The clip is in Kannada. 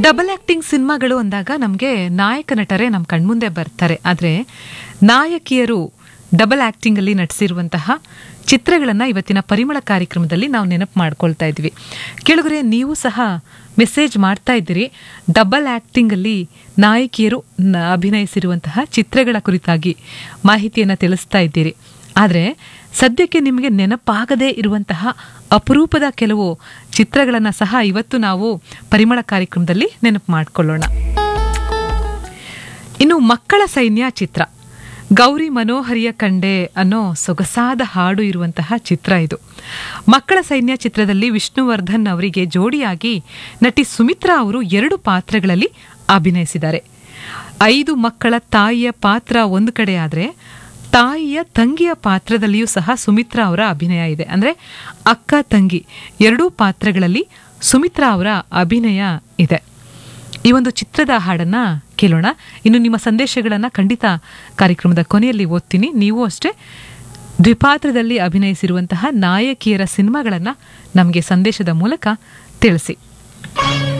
ಡಬಲ್ ಆಕ್ಟಿಂಗ್ ಸಿನಿಮಾಗಳು ಅಂದಾಗ ನಮಗೆ ನಾಯಕ ನಟರೇ ನಮ್ಮ ಕಣ್ಮುಂದೆ ಬರ್ತಾರೆ ಆದರೆ ನಾಯಕಿಯರು ಡಬಲ್ ಆಕ್ಟಿಂಗ್ ಅಲ್ಲಿ ನಟಿಸಿರುವಂತಹ ಚಿತ್ರಗಳನ್ನು ಇವತ್ತಿನ ಪರಿಮಳ ಕಾರ್ಯಕ್ರಮದಲ್ಲಿ ನಾವು ನೆನಪು ಮಾಡ್ಕೊಳ್ತಾ ಇದ್ವಿ ಕೆಳಗರೆ ನೀವು ಸಹ ಮೆಸೇಜ್ ಮಾಡ್ತಾ ಇದ್ದೀರಿ ಡಬಲ್ ಆಕ್ಟಿಂಗ್ ಅಲ್ಲಿ ನಾಯಕಿಯರು ನ- ಅಭಿನಯಿಸಿರುವಂತಹ ಚಿತ್ರಗಳ ಕುರಿತಾಗಿ ಮಾಹಿತಿಯನ್ನು ತಿಳಿಸ್ತಾ ಇದ್ದೀರಿ ಆದರೆ ಸದ್ಯಕ್ಕೆ ನಿಮಗೆ ನೆನಪಾಗದೇ ಇರುವಂತಹ ಅಪರೂಪದ ಕೆಲವು ಚಿತ್ರಗಳನ್ನು ಸಹ ಇವತ್ತು ನಾವು ಪರಿಮಳ ಕಾರ್ಯಕ್ರಮದಲ್ಲಿ ನೆನಪು ಮಾಡಿಕೊಳ್ಳೋಣ ಇನ್ನು ಮಕ್ಕಳ ಸೈನ್ಯ ಚಿತ್ರ ಗೌರಿ ಮನೋಹರಿಯ ಕಂಡೆ ಅನ್ನೋ ಸೊಗಸಾದ ಹಾಡು ಇರುವಂತಹ ಚಿತ್ರ ಇದು ಮಕ್ಕಳ ಸೈನ್ಯ ಚಿತ್ರದಲ್ಲಿ ವಿಷ್ಣುವರ್ಧನ್ ಅವರಿಗೆ ಜೋಡಿಯಾಗಿ ನಟಿ ಸುಮಿತ್ರಾ ಅವರು ಎರಡು ಪಾತ್ರಗಳಲ್ಲಿ ಅಭಿನಯಿಸಿದ್ದಾರೆ ಐದು ಮಕ್ಕಳ ತಾಯಿಯ ಪಾತ್ರ ಒಂದು ಕಡೆ ಆದರೆ ತಾಯಿಯ ತಂಗಿಯ ಪಾತ್ರದಲ್ಲಿಯೂ ಸಹ ಸುಮಿತ್ರಾ ಅವರ ಅಭಿನಯ ಇದೆ ಅಂದರೆ ಅಕ್ಕ ತಂಗಿ ಎರಡೂ ಪಾತ್ರಗಳಲ್ಲಿ ಸುಮಿತ್ರಾ ಅವರ ಅಭಿನಯ ಇದೆ ಈ ಒಂದು ಚಿತ್ರದ ಹಾಡನ್ನ ಕೇಳೋಣ ಇನ್ನು ನಿಮ್ಮ ಸಂದೇಶಗಳನ್ನ ಖಂಡಿತ ಕಾರ್ಯಕ್ರಮದ ಕೊನೆಯಲ್ಲಿ ಓದ್ತೀನಿ ನೀವು ಅಷ್ಟೇ ದ್ವಿಪಾತ್ರದಲ್ಲಿ ಅಭಿನಯಿಸಿರುವಂತಹ ನಾಯಕಿಯರ ಸಿನಿಮಾಗಳನ್ನ ನಮಗೆ ಸಂದೇಶದ ಮೂಲಕ ತಿಳಿಸಿ